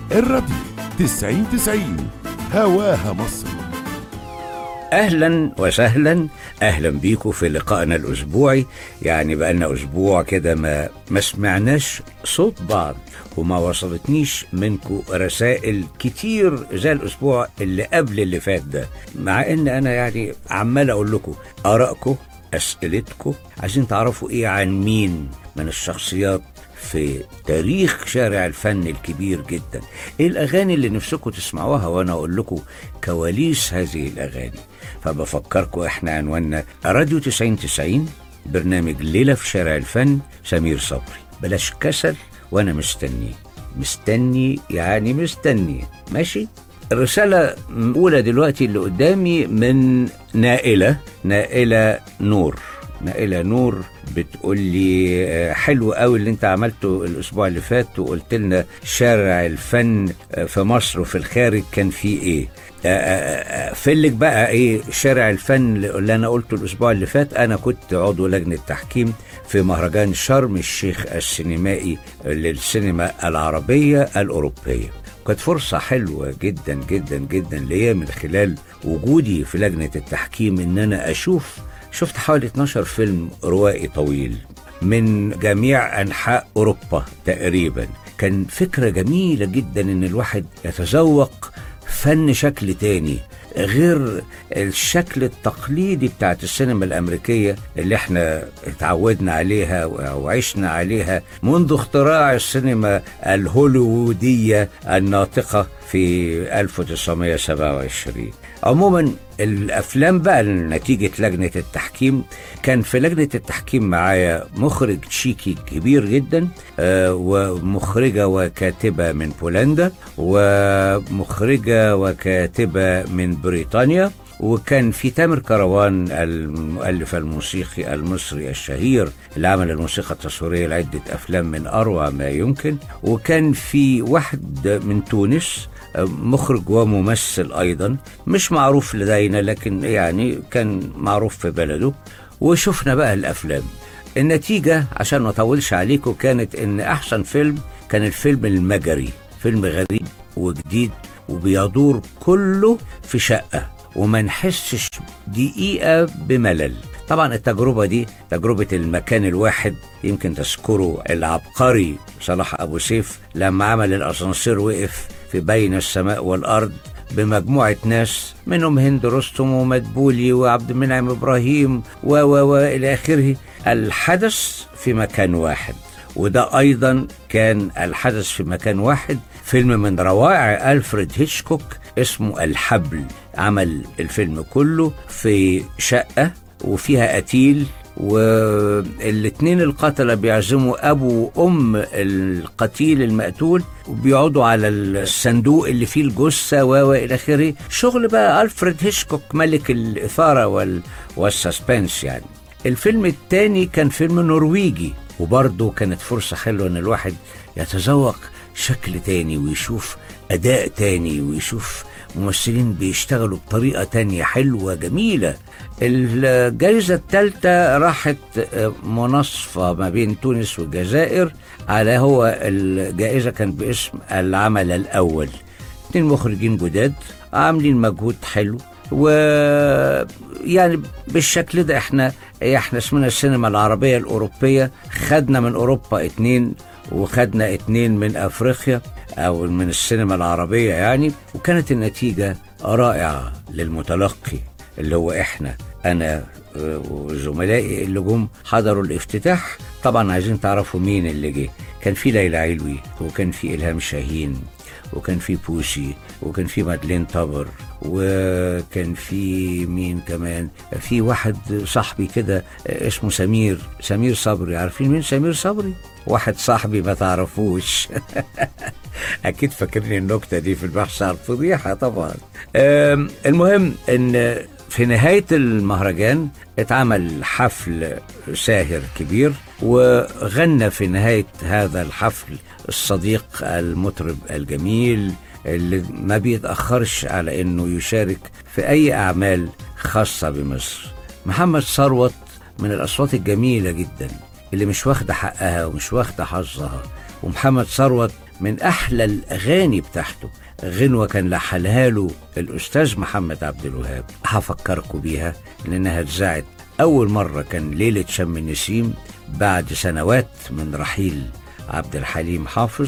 الراديو تسعين تسعين هواها مصر اهلا وسهلا اهلا بيكم في لقائنا الاسبوعي يعني بقالنا اسبوع كده ما ما سمعناش صوت بعض وما وصلتنيش منكم رسائل كتير زي الاسبوع اللي قبل اللي فات ده مع ان انا يعني عمال اقول لكم ارائكم اسئلتكم عايزين تعرفوا ايه عن مين من الشخصيات في تاريخ شارع الفن الكبير جدا ايه الاغاني اللي نفسكم تسمعوها وانا اقول لكم كواليس هذه الاغاني فبفكركم احنا عنواننا راديو 90 90 برنامج ليلة في شارع الفن سمير صبري بلاش كسل وانا مستني مستني يعني مستني ماشي الرسالة الأولى دلوقتي اللي قدامي من نائلة نائلة نور نائلة نور بتقول لي آه، حلو قوي اللي انت عملته الاسبوع اللي فات وقلت لنا شارع الفن آه، في مصر وفي الخارج كان فيه ايه آه، آه، آه، فلك بقى ايه شارع الفن اللي انا قلته الاسبوع اللي فات انا كنت عضو لجنه تحكيم في مهرجان شرم الشيخ السينمائي للسينما العربيه الاوروبيه كانت فرصة حلوة جدا جدا جدا ليا من خلال وجودي في لجنة التحكيم ان انا اشوف شفت حوالي 12 فيلم روائي طويل من جميع انحاء اوروبا تقريبا كان فكرة جميلة جدا ان الواحد يتذوق فن شكل تاني غير الشكل التقليدي بتاعت السينما الأمريكية اللي احنا اتعودنا عليها وعشنا عليها منذ اختراع السينما الهوليوودية الناطقة في 1927 عموما الافلام بقى نتيجه لجنه التحكيم كان في لجنه التحكيم معايا مخرج تشيكي كبير جدا آه، ومخرجه وكاتبه من بولندا ومخرجه وكاتبه من بريطانيا وكان في تامر كروان المؤلف الموسيقي المصري الشهير اللي عمل الموسيقى التصويرية لعدة أفلام من أروع ما يمكن وكان في واحد من تونس مخرج وممثل أيضا مش معروف لدينا لكن يعني كان معروف في بلده وشفنا بقى الأفلام النتيجة عشان ما أطولش عليكم كانت إن أحسن فيلم كان الفيلم المجري فيلم غريب وجديد وبيدور كله في شقة وما نحسش دقيقة بملل طبعا التجربة دي تجربة المكان الواحد يمكن تذكره العبقري صلاح أبو سيف لما عمل الأسانسير وقف في بين السماء والأرض بمجموعة ناس منهم هند رستم ومدبولي وعبد المنعم إبراهيم و و و إلى آخره الحدث في مكان واحد وده أيضا كان الحدث في مكان واحد فيلم من روائع ألفريد هيتشكوك اسمه الحبل عمل الفيلم كله في شقة وفيها قتيل والاتنين القتلة بيعزموا أبو وأم القتيل المقتول وبيقعدوا على الصندوق اللي فيه الجثة و إلى آخره شغل بقى ألفريد هيشكوك ملك الإثارة وال... والسسبنس يعني الفيلم التاني كان فيلم نرويجي وبرضه كانت فرصة حلوة إن الواحد يتذوق شكل تاني ويشوف أداء تاني ويشوف ممثلين بيشتغلوا بطريقة تانية حلوة جميلة الجائزة الثالثة راحت مناصفة ما بين تونس والجزائر على هو الجائزة كان باسم العمل الأول اتنين مخرجين جداد عاملين مجهود حلو و يعني بالشكل ده احنا احنا اسمنا السينما العربية الأوروبية خدنا من أوروبا اتنين وخدنا اتنين من أفريقيا أو من السينما العربية يعني وكانت النتيجة رائعة للمتلقي اللي هو احنا انا وزملائي اللي جم حضروا الافتتاح طبعا عايزين تعرفوا مين اللي جه كان في ليلى علوي وكان في الهام شاهين وكان في بوسي وكان في مادلين طبر وكان في مين كمان في واحد صاحبي كده اسمه سمير سمير صبري عارفين مين سمير صبري واحد صاحبي ما تعرفوش اكيد فاكرين النكته دي في البحث عن الفضيحه طبعا المهم ان في نهاية المهرجان اتعمل حفل ساهر كبير وغنى في نهاية هذا الحفل الصديق المطرب الجميل اللي ما بيتأخرش على انه يشارك في اي اعمال خاصة بمصر محمد ثروت من الاصوات الجميلة جدا اللي مش واخدة حقها ومش واخدة حظها ومحمد ثروت من احلى الاغاني بتاعته غنوة كان لحنها له الأستاذ محمد عبد الوهاب هفكركم بيها لأنها اتذاعت أول مرة كان ليلة شم النسيم بعد سنوات من رحيل عبد الحليم حافظ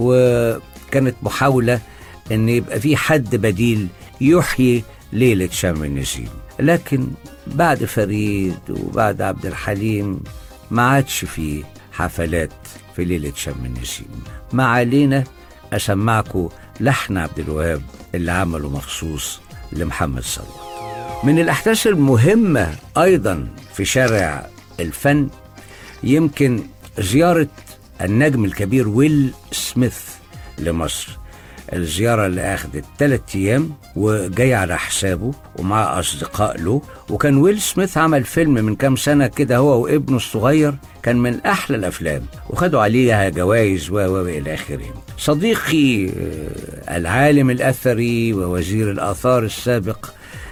وكانت محاولة أن يبقى في حد بديل يحيي ليلة شم النسيم لكن بعد فريد وبعد عبد الحليم ما عادش في حفلات في ليلة شم النسيم ما علينا أسمعكم لحن عبد الوهاب اللي عمله مخصوص لمحمد صلوات من الأحداث المهمة أيضا في شارع الفن يمكن زيارة النجم الكبير ويل سميث لمصر الزيارة اللي أخذت ثلاثة أيام وجاي على حسابه ومع أصدقاء له وكان ويل سميث عمل فيلم من كام سنة كده هو وابنه الصغير كان من أحلى الأفلام وخدوا عليها جوائز و و إلى آخره صديقي آه، العالم الأثري ووزير الآثار السابق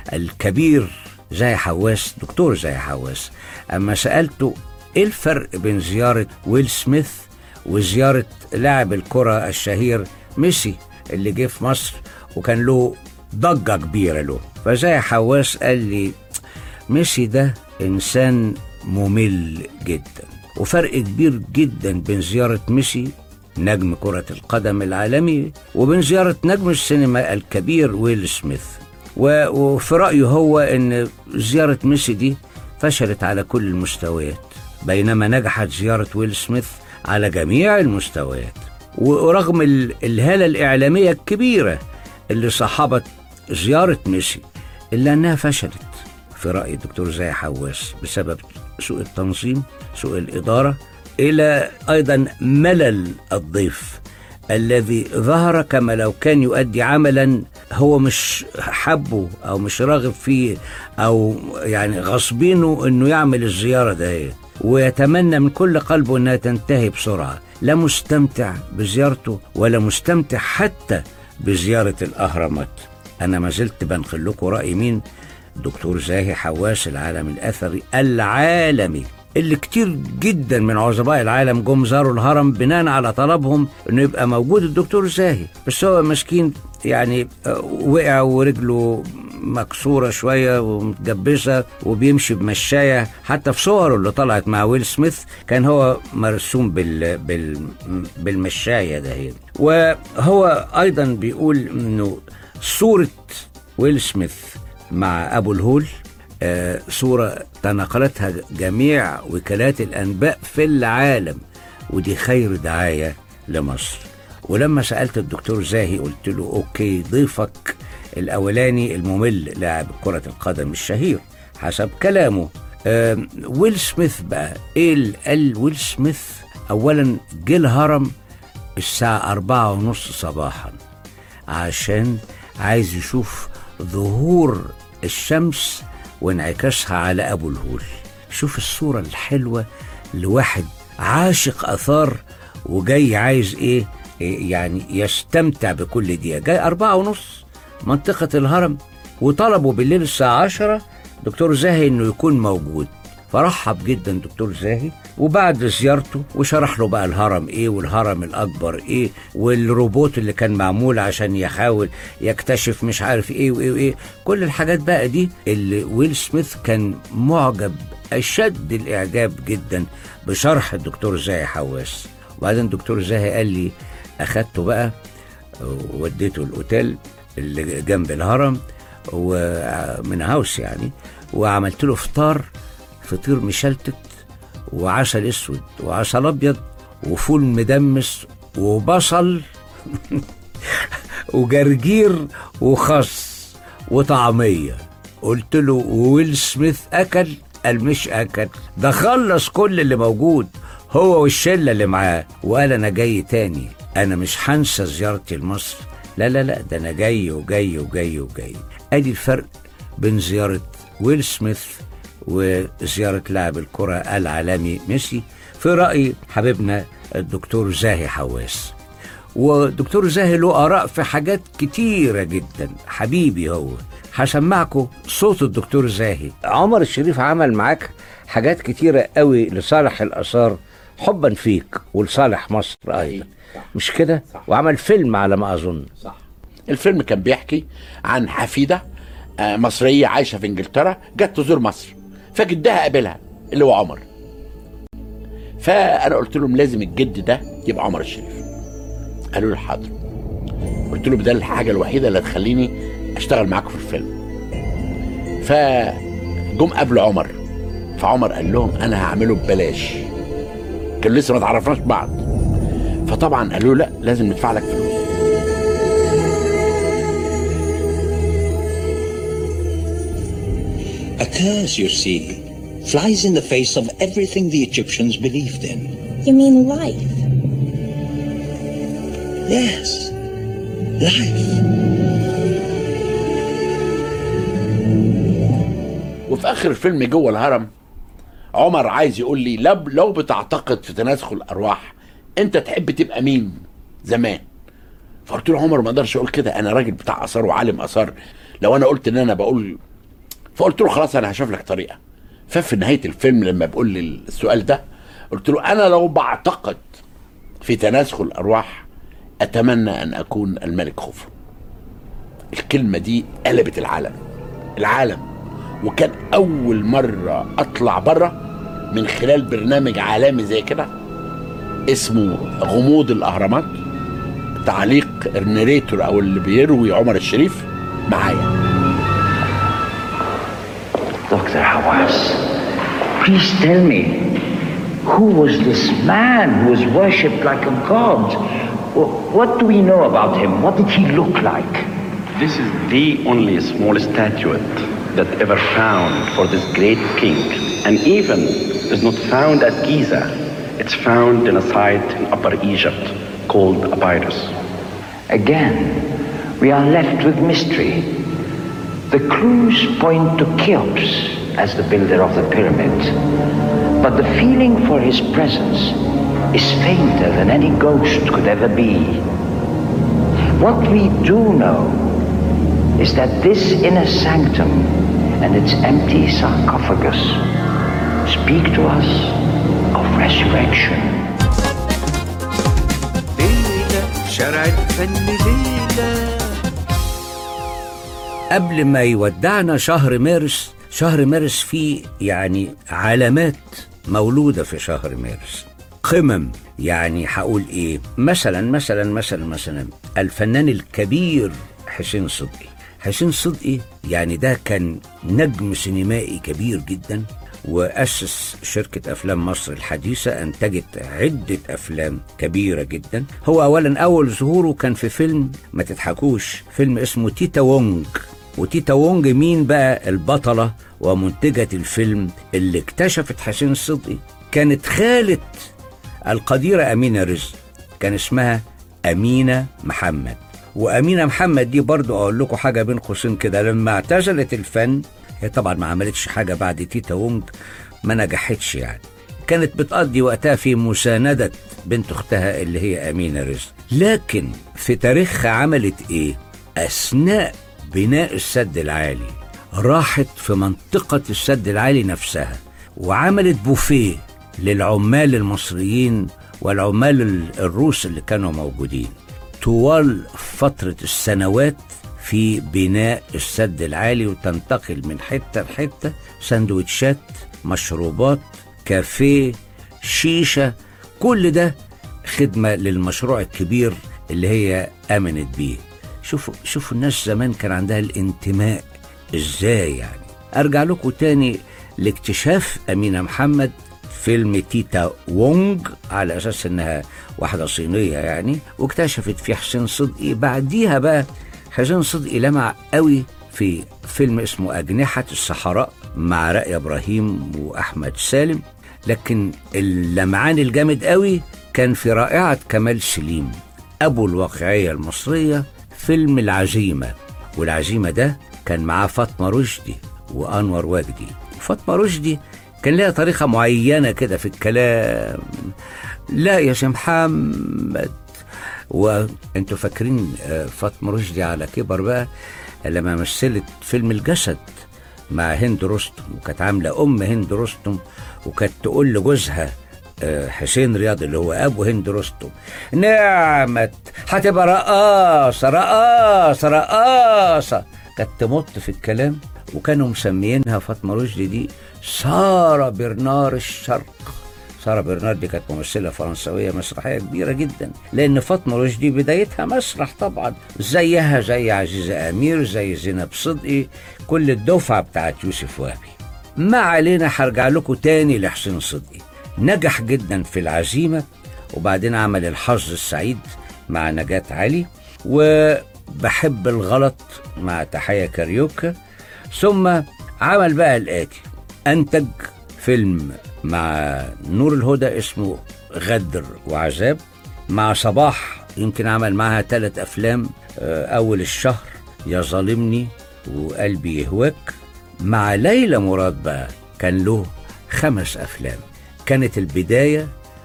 الكبير زي حواس دكتور زي حواس أما سألته إيه الفرق بين زيارة ويل سميث وزيارة لاعب الكرة الشهير ميسي اللي جه في مصر وكان له ضجة كبيرة له فزي حواس قال لي ميسي ده إنسان ممل جدا وفرق كبير جدا بين زيارة ميسي نجم كرة القدم العالمي وبين زيارة نجم السينما الكبير ويل سميث و- وفي رأيه هو أن زيارة ميسي دي فشلت على كل المستويات بينما نجحت زيارة ويل سميث على جميع المستويات ورغم ال- الهالة الإعلامية الكبيرة اللي صاحبت زيارة ميسي إلا أنها فشلت في رأي الدكتور زي حواس بسبب سوء التنظيم سوء الإدارة إلى أيضا ملل الضيف الذي ظهر كما لو كان يؤدي عملا هو مش حبه او مش راغب فيه او يعني غصبينه انه يعمل الزياره ده ويتمنى من كل قلبه انها تنتهي بسرعه لا مستمتع بزيارته ولا مستمتع حتى بزياره الاهرامات انا ما زلت بنقل لكم راي مين دكتور زاهي حواس العالم الاثري العالمي اللي كتير جدا من عظماء العالم جم زاروا الهرم بناء على طلبهم انه يبقى موجود الدكتور زاهي بس هو مسكين يعني آه، وقع ورجله مكسوره شويه ومتجبسه وبيمشي بمشايه حتى في صوره اللي طلعت مع ويل سميث كان هو مرسوم بال بال بالمشايه ده وهو ايضا بيقول انه صوره ويل سميث مع ابو الهول آه، صورة تناقلتها جميع وكالات الأنباء في العالم ودي خير دعاية لمصر ولما سألت الدكتور زاهي قلت له أوكي ضيفك الأولاني الممل لاعب كرة القدم الشهير حسب كلامه آه ويل سميث بقى إيه اللي قال ويل سميث أولا جه الهرم الساعة أربعة ونص صباحاً عشان عايز يشوف ظهور الشمس وانعكاسها على ابو الهول شوف الصورة الحلوة لواحد عاشق اثار وجاي عايز ايه إيه يعني يستمتع بكل دقيقة جاي أربعة ونص منطقة الهرم وطلبوا بالليل الساعة عشرة دكتور زاهي انه يكون موجود فرحب جدا دكتور زاهي وبعد زيارته وشرح له بقى الهرم ايه والهرم الاكبر ايه والروبوت اللي كان معمول عشان يحاول يكتشف مش عارف ايه وايه وايه كل الحاجات بقى دي اللي ويل سميث كان معجب اشد الاعجاب جدا بشرح الدكتور زاهي حواس وبعدين الدكتور زاهي قال لي اخدته بقى وديته الاوتيل اللي جنب الهرم ومن هاوس يعني وعملت له فطار فطير مشلتت وعسل اسود وعسل ابيض وفول مدمس وبصل وجرجير وخس وطعميه قلت له ويل سميث اكل قال مش اكل ده خلص كل اللي موجود هو والشله اللي معاه وقال انا جاي تاني انا مش هنسى زيارتي لمصر لا لا لا ده انا جاي وجاي وجاي وجاي ادي الفرق بين زياره ويل سميث وزيارة لاعب الكرة العالمي ميسي في رأي حبيبنا الدكتور زاهي حواس ودكتور زاهي له آراء في حاجات كتيرة جدا حبيبي هو هسمعكم صوت الدكتور زاهي عمر الشريف عمل معاك حاجات كتيرة قوي لصالح الآثار حبا فيك ولصالح مصر ايضا مش كده وعمل فيلم على ما اظن صح الفيلم كان بيحكي عن حفيده آه، مصريه عايشه في انجلترا جت تزور مصر فجدها قابلها اللي هو عمر فانا قلت لهم لازم الجد ده يبقى عمر الشريف قالوا لي حاضر قلت له ده الحاجه الوحيده اللي هتخليني اشتغل معاكم في الفيلم فجم قابلوا عمر فعمر قال لهم انا هعمله ببلاش كان لسه ما تعرفناش بعض فطبعا قالوا لا لازم ندفع لك فلوس A curse, you see, flies in the face of everything the Egyptians believed in. You mean life? Yes, life. وفي اخر الفيلم جوه الهرم عمر عايز يقول لي لو لو بتعتقد في تناسخ الارواح انت تحب تبقى مين زمان فقلت له عمر ما اقدرش اقول كده انا راجل بتاع اثار وعالم اثار لو انا قلت ان انا بقول فقلت له خلاص انا هشوف لك طريقه ففي نهايه الفيلم لما بيقول لي السؤال ده قلت له انا لو بعتقد في تناسخ الارواح اتمنى ان اكون الملك خوفو الكلمه دي قلبت العالم العالم وكان اول مره اطلع بره من خلال برنامج عالمي زي كده اسمه غموض الاهرامات تعليق النريتور او اللي بيروي عمر الشريف معايا Dr. Hawass, please tell me, who was this man who was worshipped like a god? Wh- What do we know about him? What did he look like? This is the only small statuette that ever found for this great king. And even is not found at Giza. It's found in a site in Upper Egypt called Abydos. Again, we are left with mystery. The clues point to Cheops as the builder of the pyramid, but the feeling for his presence is fainter than any ghost could ever be. What we do know is that this inner sanctum and its empty sarcophagus speak to us of resurrection. ليلة في شارع الفن ليلة قبل ما يودعنا شهر مارس شهر مارس فيه يعني علامات مولودة في شهر مارس قمم يعني هقول ايه مثلا مثلا مثلا مثلا الفنان الكبير حسين صدقي حسين صدقي يعني ده كان نجم سينمائي كبير جدا وأسس شركة أفلام مصر الحديثة أنتجت عدة أفلام كبيرة جدا هو أولا أول ظهوره كان في فيلم ما تضحكوش فيلم اسمه تيتا وونج وتيتا وونج مين بقى البطلة ومنتجة الفيلم اللي اكتشفت حسين صدقي كانت خالة القديرة أمينة رزق كان اسمها أمينة محمد وأمينة محمد دي برضو أقول لكم حاجة بين قوسين كده لما اعتزلت الفن هي طبعا ما عملتش حاجة بعد تيتا وونج ما نجحتش يعني كانت بتقضي وقتها في مساندة بنت أختها اللي هي أمينة رزق لكن في تاريخها عملت إيه؟ أثناء بناء السد العالي راحت في منطقة السد العالي نفسها وعملت بوفيه للعمال المصريين والعمال ال- الروس اللي كانوا موجودين طوال فترة السنوات في بناء السد العالي وتنتقل من حتة لحتة سندوتشات مشروبات كافيه شيشة كل ده خدمة للمشروع الكبير اللي هي آمنت بيه شوفوا شوفوا الناس زمان كان عندها الانتماء ازاي يعني ارجع لكم تاني لاكتشاف امينه محمد فيلم تيتا وونج على اساس انها واحده صينيه يعني واكتشفت في حسين صدقي بعديها بقى حسين صدقي لمع قوي في فيلم اسمه اجنحه الصحراء مع رأي ابراهيم واحمد سالم لكن اللمعان الجامد قوي كان في رائعه كمال سليم ابو الواقعيه المصريه فيلم العزيمه والعزيمه ده كان معاه فاطمه رشدي وانور وجدي فاطمه رشدي كان لها طريقه معينه كده في الكلام لا يا سي محمد وانتوا فاكرين آه، فاطمه رشدي على كبر بقى لما مثلت فيلم الجسد مع هند رستم وكانت عامله ام هند رستم وكانت تقول لجوزها آه، حسين رياض اللي هو ابو هند رستم نعمت هتبقى رقاصه رقاصه رقاصه كانت تمط في الكلام وكانوا مسميينها فاطمه رشدي دي ساره برنار الشرق سارة برنار دي كانت ممثلة فرنسوية مسرحية كبيرة جدا لأن فاطمة رشدي بدايتها مسرح طبعا زيها زي عزيزة أمير زي زينب صدقي كل الدفعة بتاعت يوسف وهبي ما علينا هرجع لكم تاني لحسين صدقي نجح جدا في العزيمة وبعدين عمل الحظ السعيد مع نجاة علي وبحب الغلط مع تحية كاريوكا ثم عمل بقى الآتي أنتج فيلم مع نور الهدى اسمه غدر وعذاب مع صباح يمكن عمل معها ثلاث أفلام آه، أول الشهر يا ظالمني وقلبي يهواك مع ليلى مراد بقى كان له خمس أفلام كانت البداية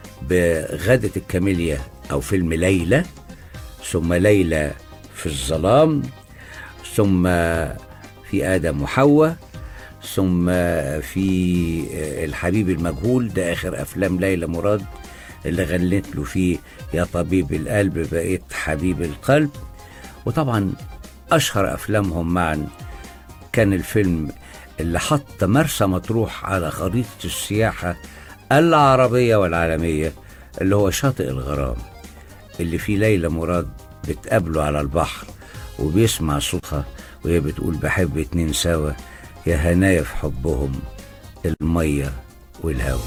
بغدة الكاميليا أو فيلم ليلى ثم ليلى في الظلام ثم في آدم وحواء ثم في الحبيب المجهول ده آخر أفلام ليلى مراد اللي غنت له فيه يا طبيب القلب بقيت حبيب القلب وطبعا أشهر أفلامهم معا كان الفيلم اللي حط مرسى مطروح على خريطة السياحة العربية والعالمية اللي هو شاطئ الغرام اللي فيه ليلى مراد بتقابله على البحر وبيسمع صوتها وهي بتقول بحب اتنين سوا يا هنايا في حبهم المية والهوا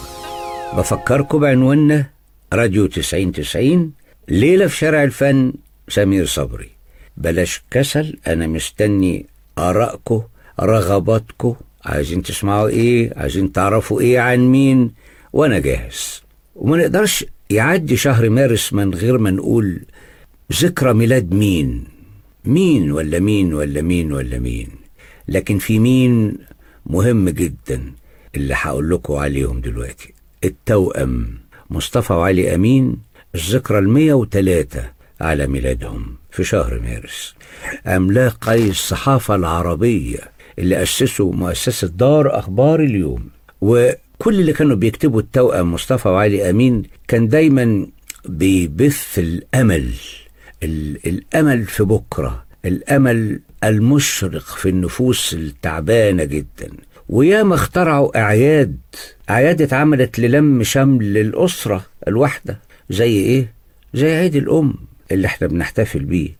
بفكركم بعنواننا راديو تسعين تسعين ليلة في شارع الفن سمير صبري بلاش كسل أنا مستني آرائكم رغباتكم عايزين تسمعوا إيه عايزين تعرفوا إيه عن مين وأنا جاهز وما نقدرش يعدي شهر مارس من غير ما نقول ذكرى ميلاد مين مين ولا مين ولا مين ولا مين لكن في مين مهم جدا اللي هقول لكم عليهم دلوقتي التوأم مصطفى وعلي أمين الذكرى المية وتلاتة على ميلادهم في شهر مارس أملاقي الصحافة العربية اللي أسسوا مؤسسة دار أخبار اليوم وكل اللي كانوا بيكتبوا التوأم مصطفى وعلي أمين كان دايما بيبث الأمل ال- الأمل في بكرة الأمل المشرق في النفوس التعبانة جدا وياما اخترعوا أعياد أعياد اتعملت للم شمل الأسرة الواحدة زي إيه؟ زي عيد الأم اللي احنا بنحتفل بيه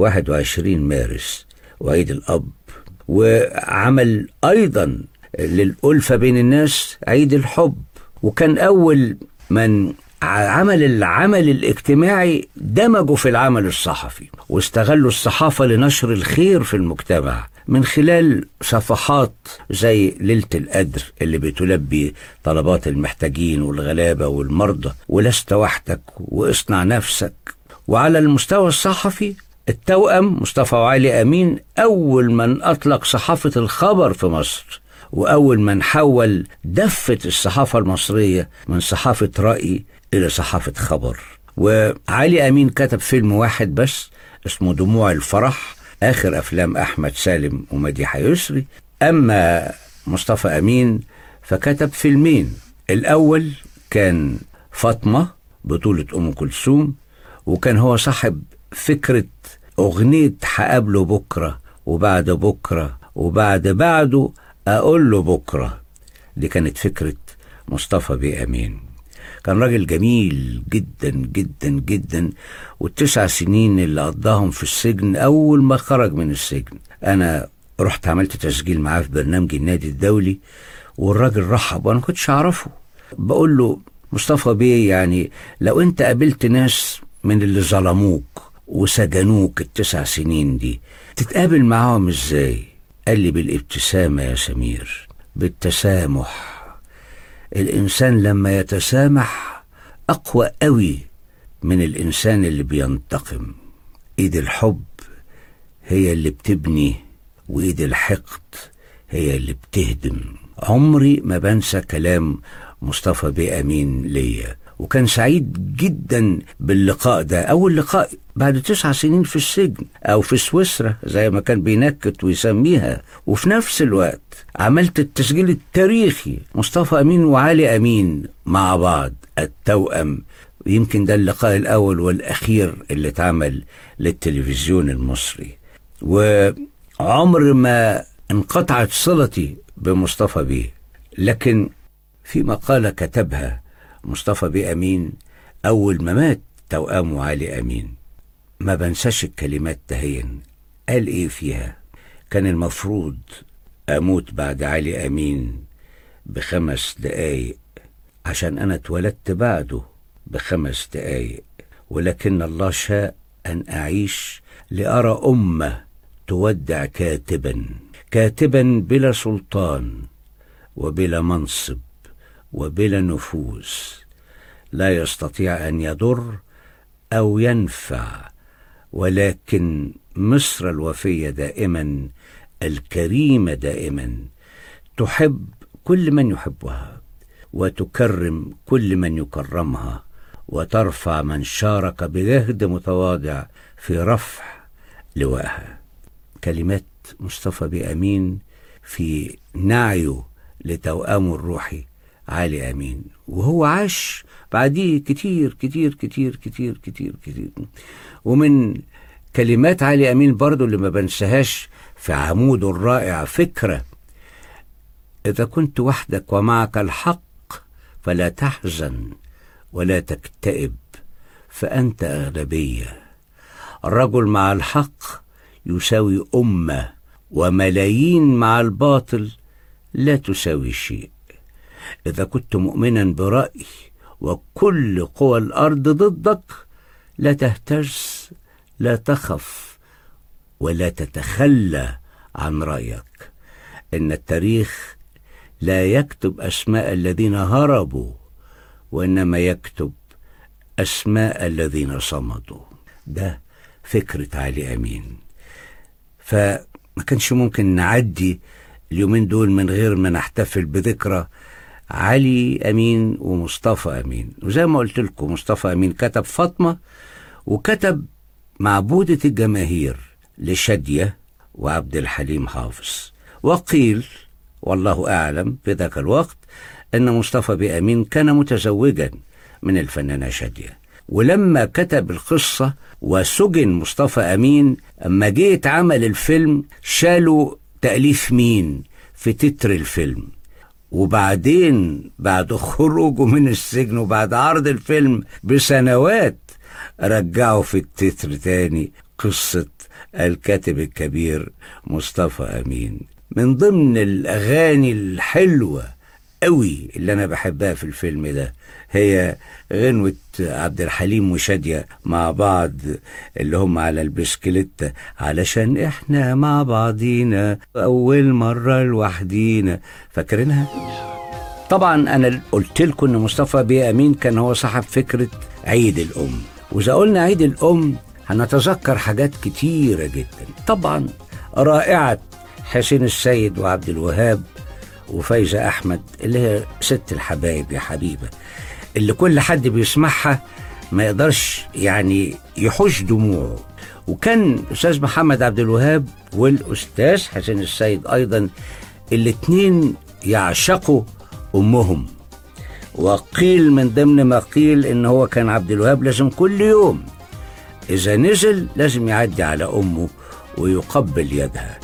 21 مارس وعيد الأب وعمل أيضا للألفة بين الناس عيد الحب وكان أول من عمل العمل الاجتماعي دمجوا في العمل الصحفي واستغلوا الصحافة لنشر الخير في المجتمع من خلال صفحات زي ليلة القدر اللي بتلبي طلبات المحتاجين والغلابة والمرضى ولست وحدك واصنع نفسك وعلى المستوى الصحفي التوأم مصطفى وعلي أمين أول من أطلق صحافة الخبر في مصر وأول من حول دفة الصحافة المصرية من صحافة رأي إلى صحافة خبر وعلي أمين كتب فيلم واحد بس اسمه دموع الفرح آخر أفلام أحمد سالم ومديحة يسري أما مصطفى أمين فكتب فيلمين الأول كان فاطمة بطولة أم كلثوم وكان هو صاحب فكرة أغنية هقابله بكرة وبعد بكرة وبعد بعده أقول له بكرة دي كانت فكرة مصطفى بيه أمين كان راجل جميل جدا جدا جدا والتسع سنين اللي قضاهم في السجن أول ما خرج من السجن أنا رحت عملت تسجيل معاه في برنامج النادي الدولي والراجل رحب وأنا كنتش أعرفه بقول له مصطفى بيه يعني لو أنت قابلت ناس من اللي ظلموك وسجنوك التسع سنين دي تتقابل معاهم ازاي قال لي بالابتسامة يا سمير بالتسامح الإنسان لما يتسامح أقوى قوي من الإنسان اللي بينتقم إيد الحب هي اللي بتبني وإيد الحقد هي اللي بتهدم عمري ما بنسى كلام مصطفى بيه أمين ليا وكان سعيد جدا باللقاء ده أول لقاء بعد تسع سنين في السجن أو في سويسرا زي ما كان بينكت ويسميها وفي نفس الوقت عملت التسجيل التاريخي مصطفى أمين وعلي أمين مع بعض التوأم يمكن ده اللقاء الأول والأخير اللي اتعمل للتلفزيون المصري وعمر ما انقطعت صلتي بمصطفى بيه لكن في مقالة كتبها مصطفى بيه أمين أول ما مات توأمه علي أمين ما بنساش الكلمات تهين قال إيه فيها كان المفروض أموت بعد علي أمين بخمس دقايق عشان أنا اتولدت بعده بخمس دقايق ولكن الله شاء أن أعيش لأرى أمة تودع كاتبا كاتبا بلا سلطان وبلا منصب وبلا نفوذ لا يستطيع أن يضر أو ينفع ولكن مصر الوفية دائما الكريمة دائما تحب كل من يحبها وتكرم كل من يكرمها وترفع من شارك بجهد متواضع في رفع لوائها كلمات مصطفى بأمين في نعيه لتوأمه الروحي علي أمين وهو عاش بعديه كتير كتير كتير كتير كتير كتير ومن كلمات علي أمين برضو اللي ما بنساهاش في عموده الرائع فكرة إذا كنت وحدك ومعك الحق فلا تحزن ولا تكتئب فأنت أغلبية الرجل مع الحق يساوي أمة وملايين مع الباطل لا تساوي شيء إذا كنت مؤمنا برأي وكل قوى الأرض ضدك لا تهتز لا تخف ولا تتخلى عن رأيك إن التاريخ لا يكتب أسماء الذين هربوا وإنما يكتب أسماء الذين صمدوا ده فكرة علي أمين فما كانش ممكن نعدي اليومين دول من غير ما نحتفل بذكرى علي أمين ومصطفى أمين وزي ما قلت لكم مصطفى أمين كتب فاطمة وكتب معبودة الجماهير لشادية وعبد الحليم حافظ وقيل والله أعلم في ذاك الوقت أن مصطفى بأمين كان متزوجا من الفنانة شادية ولما كتب القصة وسجن مصطفى أمين أما جيت عمل الفيلم شالوا تأليف مين في تتر الفيلم وبعدين بعد خروجه من السجن وبعد عرض الفيلم بسنوات رجعوا في التتر تاني قصة الكاتب الكبير مصطفى أمين من ضمن الأغاني الحلوة قوي اللي أنا بحبها في الفيلم ده هي غنوة عبد الحليم وشادية مع بعض اللي هم على البسكليتة علشان احنا مع بعضينا أول مرة لوحدينا فاكرينها؟ طبعا أنا قلت لكم إن مصطفى بيه أمين كان هو صاحب فكرة عيد الأم وإذا قلنا عيد الأم هنتذكر حاجات كتيرة جدا طبعا رائعة حسين السيد وعبد الوهاب وفايزة أحمد اللي هي ست الحبايب يا حبيبة اللي كل حد بيسمعها ما يقدرش يعني يحوش دموعه وكان أستاذ محمد عبد الوهاب والأستاذ حسين السيد أيضا الاتنين يعشقوا أمهم وقيل من ضمن ما قيل إن هو كان عبد الوهاب لازم كل يوم إذا نزل لازم يعدي على أمه ويقبل يدها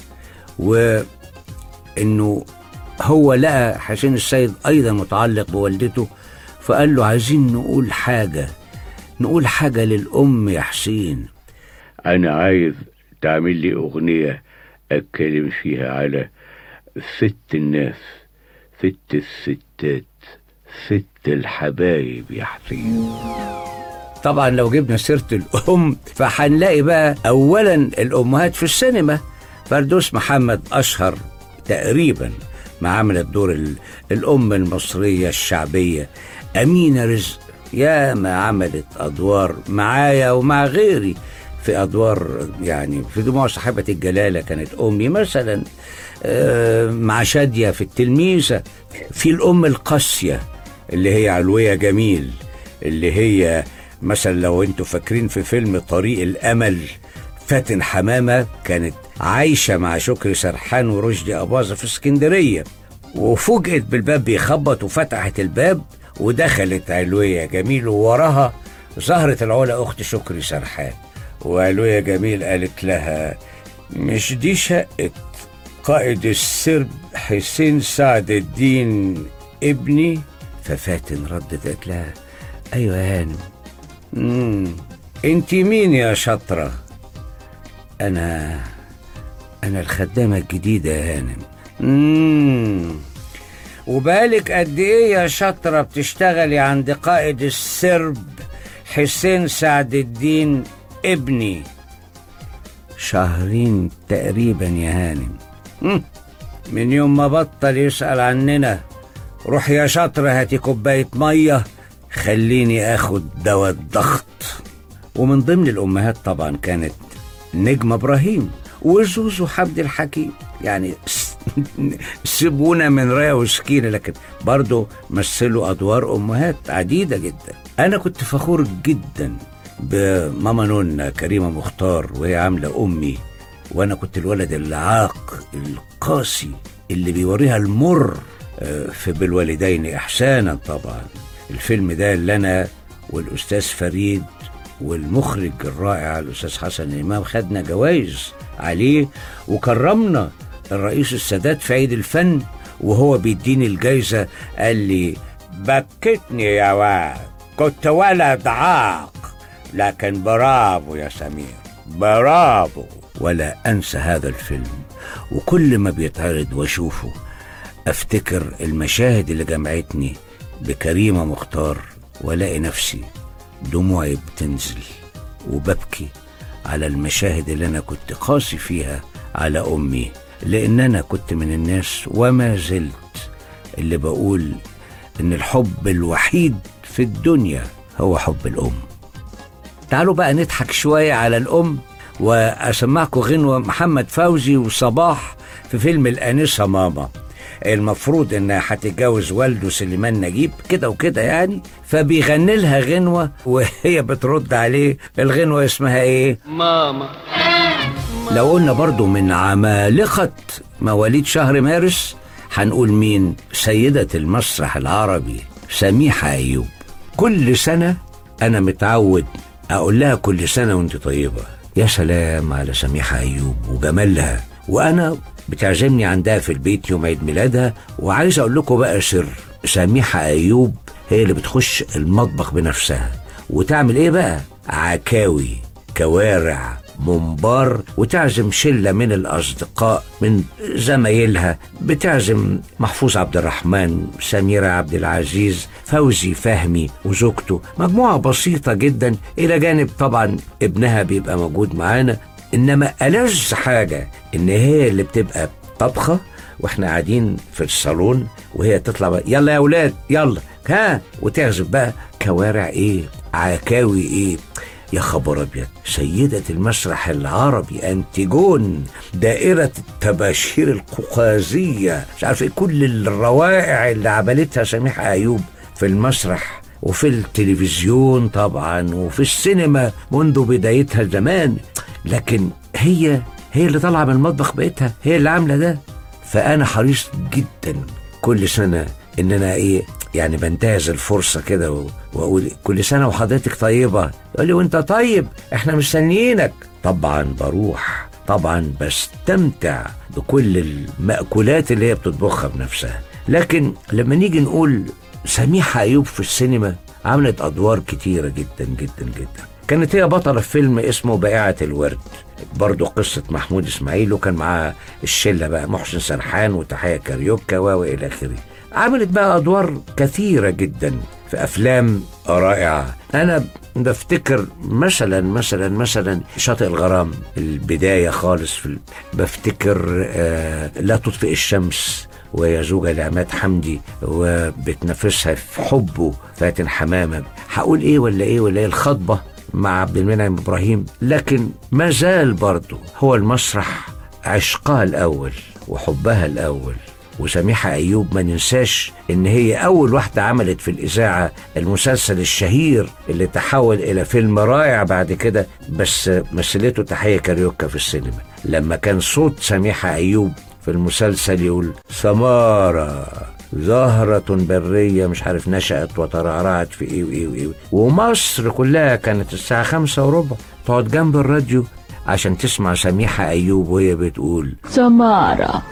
وإنه هو لقى حسين السيد أيضا متعلق بوالدته فقال له عايزين نقول حاجة نقول حاجة للأم يا حسين أنا عايز تعمل لي أغنية أتكلم فيها على ست الناس ست الستات ست الحبايب يا حسين طبعا لو جبنا سيرة الأم فهنلاقي بقى أولا الأمهات في السينما فردوس محمد أشهر تقريبا ما عملت دور ال- الأم المصرية الشعبية أمينة رزق يا ما عملت أدوار معايا ومع غيري في أدوار يعني في دموع صاحبة الجلالة كانت أمي مثلا آه، مع شادية في التلميذة في الأم القاسية اللي هي علوية جميل اللي هي مثلا لو انتوا فاكرين في فيلم طريق الأمل فاتن حمامة كانت عايشة مع شكري سرحان ورشدي أباظة في اسكندرية وفوجئت بالباب بيخبط وفتحت الباب ودخلت علوية جميل ووراها ظهرت العلا أخت شكري سرحان وعلوية جميل قالت لها مش دي شقة قائد السرب حسين سعد الدين ابني ففاتن ردت قالت لها ايوه يا هانم مم. انت مين يا شطرة انا انا الخدامة الجديدة يا هانم مم. وبقالك قد ايه يا شطرة بتشتغلي عند قائد السرب حسين سعد الدين ابني شهرين تقريبا يا هانم مم. من يوم ما بطل يسأل عننا روح يا شطرة هاتي كوباية مية خليني اخد دواء الضغط ومن ضمن الامهات طبعا كانت نجمة ابراهيم وزوزو حمد الحكيم يعني س- سيبونا من رايه وسكينه لكن برضه مثلوا ادوار امهات عديده جدا انا كنت فخور جدا بماما نونا كريمه مختار وهي عامله امي وانا كنت الولد العاق القاسي اللي بيوريها المر آه، في بالوالدين احسانا طبعا الفيلم ده اللي انا والاستاذ فريد والمخرج الرائع الاستاذ حسن امام خدنا جوائز عليه وكرمنا الرئيس السادات في عيد الفن وهو بيديني الجايزه قال لي بكتني يا واد كنت ولد عاق لكن برافو يا سمير برافو ولا انسى هذا الفيلم وكل ما بيتعرض واشوفه افتكر المشاهد اللي جمعتني بكريمه مختار والاقي نفسي دموعي بتنزل وببكي على المشاهد اللي انا كنت قاسي فيها على امي لان انا كنت من الناس وما زلت اللي بقول ان الحب الوحيد في الدنيا هو حب الام تعالوا بقى نضحك شوية على الأم وأسمعكم غنوة محمد فوزي وصباح في فيلم الآنسة ماما المفروض انها هتتجوز والده سليمان نجيب كده وكده يعني فبيغني لها غنوة وهي بترد عليه الغنوة اسمها ايه ماما لو قلنا برضو من عمالقة مواليد شهر مارس هنقول مين سيدة المسرح العربي سميحة أيوب كل سنة أنا متعود أقول لها كل سنة وأنت طيبة يا سلام على سميحة أيوب وجمالها وأنا بتعزمني عندها في البيت يوم عيد ميلادها وعايز أقول لكم بقى سر سميحة أيوب هي اللي بتخش المطبخ بنفسها وتعمل إيه بقى عكاوي كوارع ممبار وتعزم شلة من الأصدقاء من زمايلها بتعزم محفوظ عبد الرحمن سميرة عبد العزيز فوزي فهمي وزوجته مجموعة بسيطة جدا إلى جانب طبعا ابنها بيبقى موجود معانا إنما ألذ حاجة إن هي اللي بتبقى طبخة واحنا قاعدين في الصالون وهي تطلع بقى يلا يا اولاد يلا ها وتعزف بقى كوارع ايه عكاوي ايه يا خبر ابيض سيدة المسرح العربي انتيجون دائرة التباشير القوقازية مش عارف ايه كل الروائع اللي عملتها سميحة ايوب في المسرح وفي التلفزيون طبعا وفي السينما منذ بدايتها زمان لكن هي هي اللي طالعه من المطبخ بقيتها هي اللي عامله ده فانا حريص جدا كل سنه ان انا ايه يعني بنتهز الفرصه كده و- واقول كل سنه وحضرتك طيبه يقول لي وانت طيب احنا مستنيينك طبعا بروح طبعا بستمتع بكل المأكولات اللي هي بتطبخها بنفسها لكن لما نيجي نقول سميحة أيوب في السينما عملت أدوار كتيرة جدا جدا جدا كانت هي بطلة في فيلم اسمه بائعة الورد برضه قصة محمود إسماعيل وكان معاه الشلة بقى محسن سرحان وتحية كاريوكا وإلى آخره عملت بقى أدوار كثيرة جدا في أفلام رائعة أنا بفتكر مثلا مثلا مثلا شاطئ الغرام البداية خالص في ال- بفتكر آه لا تطفئ الشمس وهي زوجة لعماد حمدي وبتنافسها في حبه فاتن حمامة هقول ايه ولا ايه ولا ايه الخطبة مع عبد المنعم ابراهيم لكن ما زال برضه هو المسرح عشقها الاول وحبها الاول وسميحة أيوب ما ننساش إن هي أول واحدة عملت في الإذاعة المسلسل الشهير اللي تحول إلى فيلم رائع بعد كده بس مثلته تحية كاريوكا في السينما لما كان صوت سميحة أيوب في المسلسل يقول سمارة زهرة برية مش عارف نشأت وترعرعت في ايه وايه وايه ومصر كلها كانت الساعة خمسة وربع تقعد جنب الراديو عشان تسمع سميحة أيوب وهي بتقول سمارة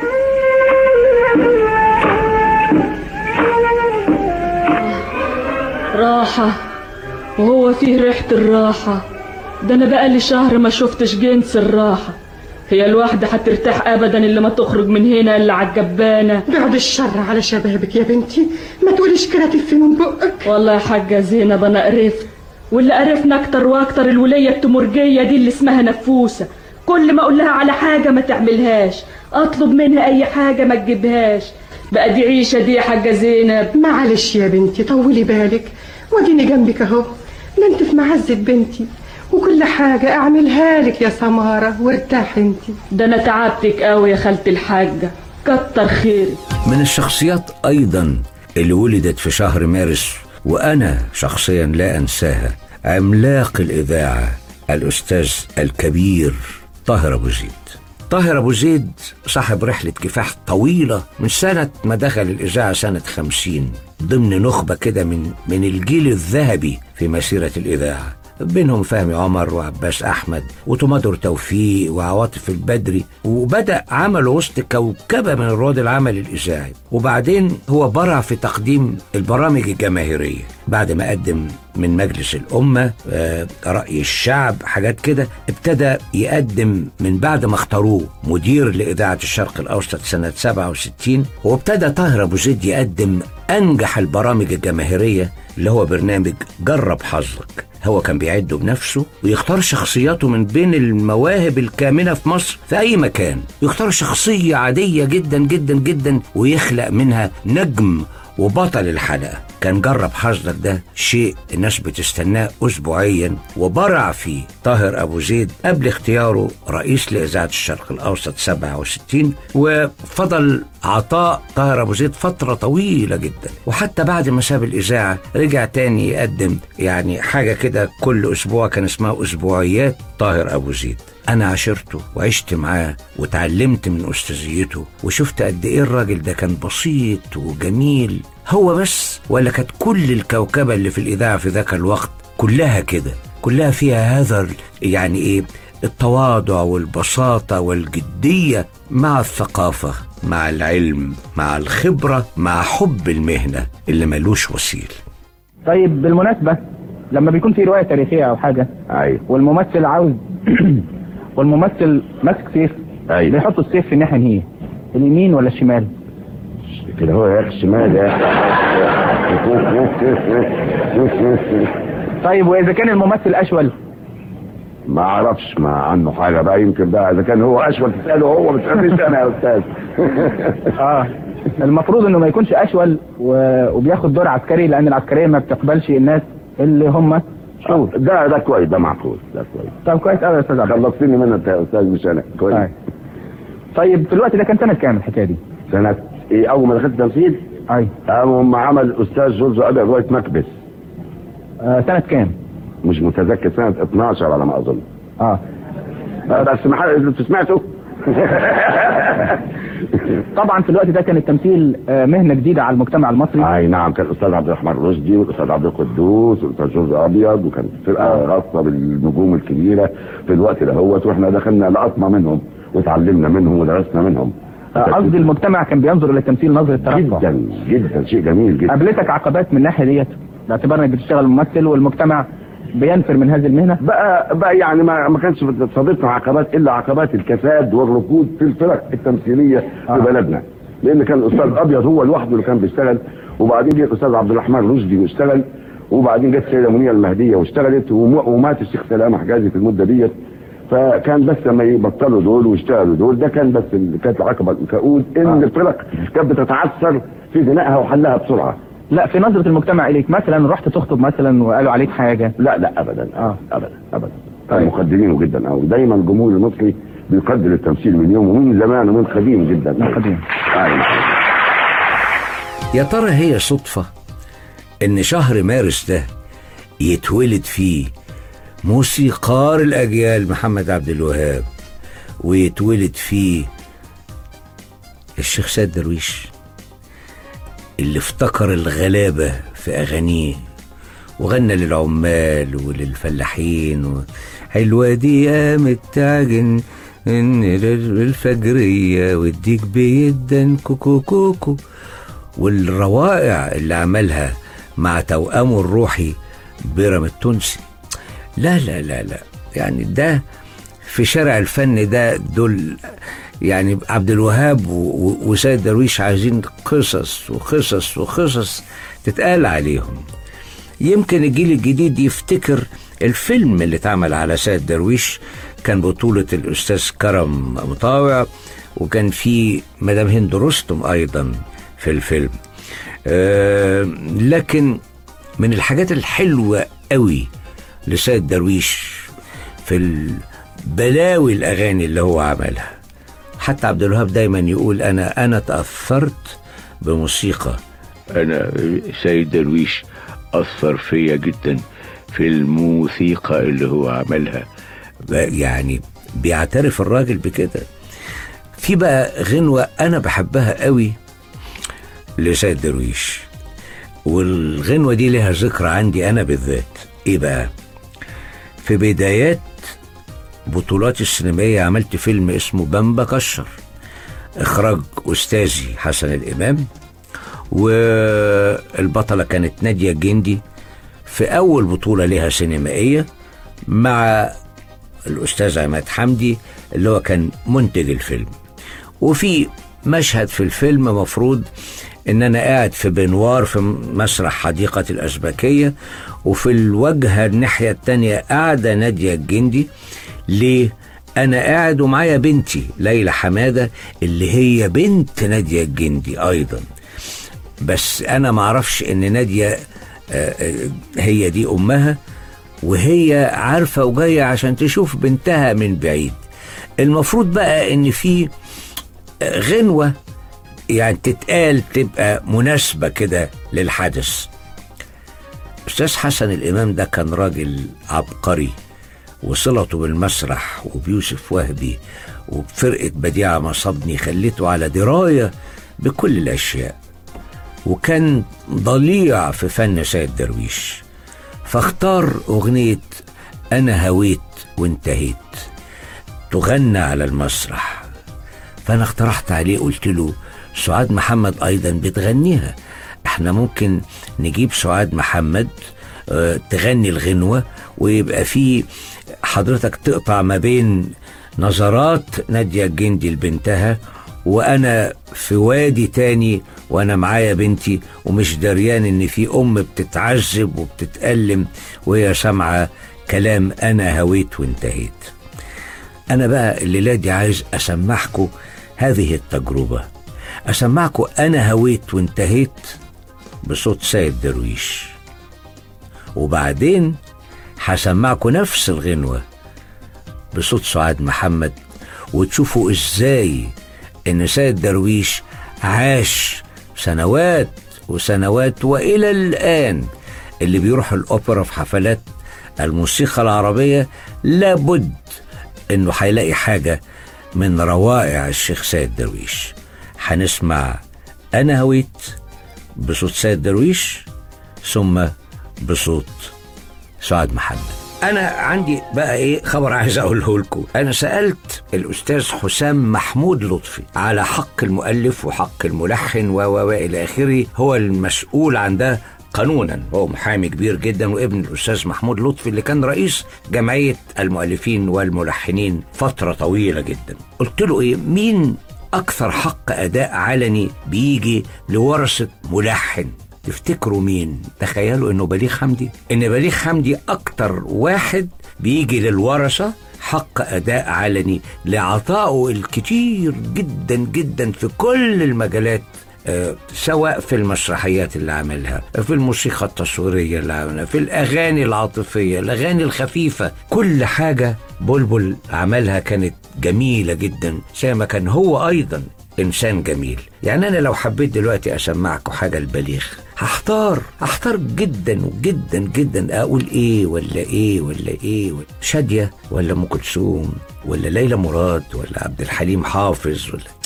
راحة وهو فيه ريحة الراحة ده أنا بقالي شهر ما شفتش جنس الراحة هي الواحدة هترتاح أبدا إلا ما تخرج من هنا إلا عالجبانة بعد الشر على شبابك يا بنتي ما تقوليش كده تفي من بقك والله يا حاجة زينب أنا قرفت واللي قرفنا أكتر وأكتر الولية التمرجية دي اللي اسمها نفوسة كل ما أقول لها على حاجة ما تعملهاش أطلب منها أي حاجة ما تجيبهاش بقى دي عيشة دي يا حاجة زينب معلش يا بنتي طولي بالك واديني جنبك اهو ده انت في معزة بنتي وكل حاجة اعملها لك يا سمارة وارتاحي انتي ده أنا تعبتك قوي يا خالة الحاجة كتر خيرك من الشخصيات أيضا اللي ولدت في شهر مارس وأنا شخصيا لا أنساها عملاق الإذاعة الأستاذ الكبير طاهر أبو زيد طاهر أبو زيد صاحب رحلة كفاح طويلة من سنة ما دخل الإذاعة سنة خمسين ضمن نخبة كده من من الجيل الذهبي في مسيرة الإذاعة بينهم فهمي عمر وعباس احمد وتمادر توفيق وعواطف البدري وبدا عمله وسط كوكبه من رواد العمل الاذاعي وبعدين هو برع في تقديم البرامج الجماهيريه بعد ما قدم من مجلس الأمة آه، رأي الشعب حاجات كده ابتدى يقدم من بعد ما اختاروه مدير لإذاعة الشرق الأوسط سنة 67 وابتدى طاهر أبو زيد يقدم أنجح البرامج الجماهيرية اللي هو برنامج جرب حظك هو كان بيعده بنفسه ويختار شخصياته من بين المواهب الكامنة في مصر في أي مكان يختار شخصية عادية جدا جدا جدا ويخلق منها نجم وبطل الحلقة كان جرب حظك ده شيء الناس بتستناه أسبوعيا وبرع فيه طاهر أبو زيد قبل اختياره رئيس لإذاعة الشرق الأوسط 67 وفضل عطاء طاهر أبو زيد فترة طويلة جدا وحتى بعد ما ساب الإذاعة رجع تاني يقدم يعني حاجة كده كل أسبوع كان اسمها أسبوعيات طاهر أبو زيد أنا عاشرته وعشت معاه وتعلمت من أستاذيته وشفت قد إيه الراجل ده كان بسيط وجميل هو بس ولا كانت كل الكوكبة اللي في الإذاعة في ذاك الوقت كلها كده كلها فيها هذا ال- يعني إيه التواضع والبساطة والجدية مع الثقافة مع العلم مع الخبرة مع حب المهنة اللي ملوش وسيل طيب بالمناسبة لما بيكون في رواية تاريخية أو حاجة ايوه والممثل عاوز والممثل ماسك سيف ايوه بيحط السيف في الناحية هي اليمين ولا الشمال؟ كده هو يا اخي الشمال يا طيب وإذا كان الممثل أشول ما اعرفش ما عنه حاجه بقى يمكن بقى اذا كان هو اشول تساله هو ما تسالنيش انا يا استاذ اه المفروض انه ما يكونش اشول و... وبياخد دور عسكري لان العسكريه ما بتقبلش الناس اللي هم شوف ده ده كويس ده معقول ده كويس طب كويس قوي يا استاذ عبد الله خلصتني منها انت يا استاذ مش انا كويس طيب. طيب في الوقت ده كان سنه كام الحكايه دي؟ سنه ايه اول ما دخلت تمثيل اي هم عمل استاذ جورج ابي روايه مكبس آه سنه كام؟ مش متذكر سنه 12 على ما اظن اه آه، بس ما حد انت سمعته طبعا في الوقت ده كان التمثيل آه مهنه جديده على المجتمع المصري اي نعم كان الاستاذ عبد الرحمن رشدي والاستاذ عبد القدوس والاستاذ جورج ابيض وكانت فرقه خاصه بالنجوم الكبيره في الوقت دهوت واحنا دخلنا لقطنا منهم وتعلمنا منهم ودرسنا منهم آه، قصدي المجتمع كان بينظر الى التمثيل نظره ترقب جدا جدا شيء جميل جدا قابلتك عقبات من الناحيه ديت باعتبار انك بتشتغل ممثل والمجتمع بينفر من هذه المهنه بقى بقى يعني ما ما كانش بتصادفنا عقبات الا عقبات الكساد والركود في الفرق التمثيليه في آه. بلدنا لان كان الاستاذ ابيض هو لوحده اللي كان بيشتغل وبعدين جه الاستاذ عبد الرحمن رشدي واشتغل وبعدين جت السيده منيره المهديه واشتغلت وم- ومات الشيخ سلام حجازي في المده ديت فكان بس لما يبطلوا دول ويشتغلوا دول ده كان بس اللي كانت العقبه الكؤود ان آه. الفرق كانت بتتعثر في بنائها وحلها بسرعه لا في نظره المجتمع اليك مثلا رحت تخطب مثلا وقالوا عليك حاجه لا لا ابدا آه. ابدا ابدا طيب. طيب. مقدرينه جدا او دايما الجمهور المصري بيقدر التمثيل من يوم ومن زمان ومن قديم جدا من قديم. أيوة. يا ترى هي صدفة إن شهر مارس ده يتولد فيه موسيقار الأجيال محمد عبد الوهاب ويتولد فيه الشيخ سيد درويش اللي افتكر الغلابة في أغانيه وغنى للعمال وللفلاحين و... حلوة دي قامت تعجن إن الفجرية والديك بيدن كوكو كوكو والروائع اللي عملها مع توأمه الروحي بيرم التونسي لا لا لا لا يعني ده في شارع الفن ده دول يعني عبد الوهاب و- و- وسيد درويش عايزين قصص وقصص وقصص تتقال عليهم يمكن الجيل الجديد يفتكر الفيلم اللي اتعمل على سيد درويش كان بطولة الأستاذ كرم مطاوع وكان فيه مدام هند رستم أيضا في الفيلم آه لكن من الحاجات الحلوة قوي لسيد درويش في البلاوي الأغاني اللي هو عملها حتى عبد الوهاب دايما يقول أنا أنا تأثرت بموسيقى أنا سيد درويش أثر فيا جدا في الموسيقى اللي هو عملها يعني بيعترف الراجل بكده في بقى غنوة أنا بحبها قوي لسيد درويش والغنوة دي لها ذكرى عندي أنا بالذات إيه بقى في بدايات بطولاتي السينمائية عملت فيلم اسمه بامبا كشر إخراج أستاذي حسن الإمام والبطلة كانت نادية جندي في أول بطولة لها سينمائية مع الأستاذ عماد حمدي اللي هو كان منتج الفيلم وفي مشهد في الفيلم مفروض ان انا قاعد في بنوار في مسرح حديقة الأزبكية وفي الواجهة الناحية التانية قاعدة نادية الجندي ليه؟ أنا قاعد ومعايا بنتي ليلى حمادة اللي هي بنت نادية الجندي أيضا بس أنا معرفش إن نادية آه، آه، هي دي أمها وهي عارفة وجاية عشان تشوف بنتها من بعيد المفروض بقى إن في غنوة يعني تتقال تبقى مناسبة كده للحدث أستاذ حسن الإمام ده كان راجل عبقري وصلته بالمسرح وبيوسف وهبي وبفرقة بديعة مصبني خليته على دراية بكل الأشياء وكان ضليع في فن سيد درويش فاختار أغنية أنا هويت وانتهيت تغنى على المسرح فأنا اقترحت عليه قلت له سعاد محمد أيضا بتغنيها احنا ممكن نجيب سعاد محمد اه تغني الغنوة ويبقى في حضرتك تقطع ما بين نظرات نادية الجندي لبنتها وأنا في وادي تاني وأنا معايا بنتي ومش دريان إن في أم بتتعذب وبتتألم وهي سامعة كلام أنا هويت وانتهيت أنا بقى الليلة دي عايز أسمعكم هذه التجربة أسمعكم أنا هويت وانتهيت بصوت سيد درويش وبعدين هسمعكم نفس الغنوة بصوت سعاد محمد وتشوفوا ازاي ان سيد درويش عاش سنوات وسنوات والى الان اللي بيروح الاوبرا في حفلات الموسيقى العربية لابد انه هيلاقي حاجة من روائع الشيخ سيد درويش هنسمع انا هويت بصوت سيد درويش ثم بصوت سعاد محمد انا عندي بقى ايه خبر عايز اقوله لكم انا سالت الاستاذ حسام محمود لطفي على حق المؤلف وحق الملحن و و الى اخره هو المسؤول عن ده قانونا هو محامي كبير جدا وابن الاستاذ محمود لطفي اللي كان رئيس جمعيه المؤلفين والملحنين فتره طويله جدا قلت له ايه مين اكثر حق اداء علني بيجي لورثه ملحن تفتكروا مين تخيلوا انه بليغ حمدي ان بليغ حمدي اكتر واحد بيجي للورثه حق اداء علني لعطائه الكتير جدا جدا في كل المجالات آه، سواء في المسرحيات اللي عملها في الموسيقى التصويرية اللي عملها في الأغاني العاطفية الأغاني الخفيفة كل حاجة بلبل عملها كانت جميلة جدا زي ما كان هو أيضا إنسان جميل يعني أنا لو حبيت دلوقتي أسمعكم حاجة البليغ هحتار هحتار جدا جدا جدا أقول إيه ولا إيه ولا إيه ولا شادية ولا أم كلثوم ولا ليلى مراد ولا عبد الحليم حافظ ولا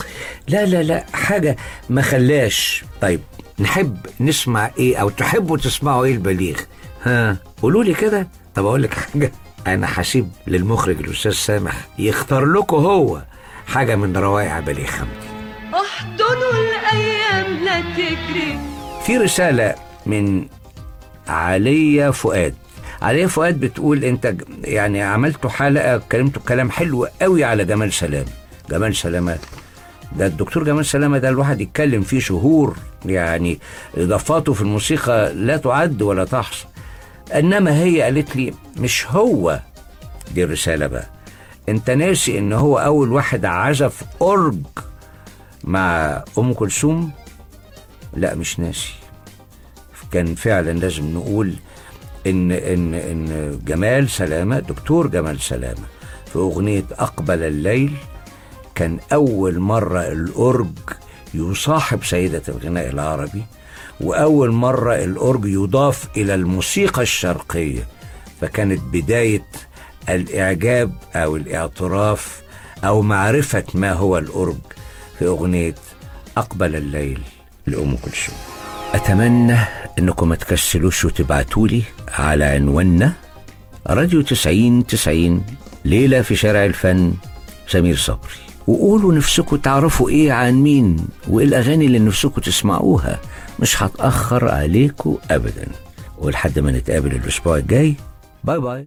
لا لا لا حاجة ما خلاش طيب نحب نسمع ايه او تحبوا تسمعوا ايه البليغ ها قولوا لي كده طب اقول لك حاجة انا هسيب للمخرج الاستاذ سامح يختار لكم هو حاجة من روائع بليغ حمدي احضنوا الايام لا تجري في رسالة من عليا فؤاد عليا فؤاد بتقول انت ج- يعني عملتوا حلقة كلمتوا كلام حلو قوي على جمال سلام جمال سلامة ده الدكتور جمال سلامة ده الواحد يتكلم فيه شهور يعني اضافاته في الموسيقى لا تعد ولا تحصى انما هي قالت لي مش هو دي الرسالة بقى انت ناسي ان هو اول واحد عزف اورج مع ام كلثوم لا مش ناسي كان فعلا لازم نقول ان ان ان جمال سلامه دكتور جمال سلامه في اغنيه اقبل الليل كان اول مره الاورج يصاحب سيده الغناء العربي واول مره الاورج يضاف الى الموسيقى الشرقيه فكانت بدايه الاعجاب او الاعتراف او معرفه ما هو الاورج في اغنيه اقبل الليل لام كلثوم أتمنى إنكم ما تكسلوش وتبعتوا لي على عنواننا راديو تسعين تسعين ليلة في شارع الفن سمير صبري وقولوا نفسكم تعرفوا إيه عن مين وإيه الأغاني اللي نفسكم تسمعوها مش هتأخر عليكم أبدا ولحد ما نتقابل الأسبوع الجاي باي باي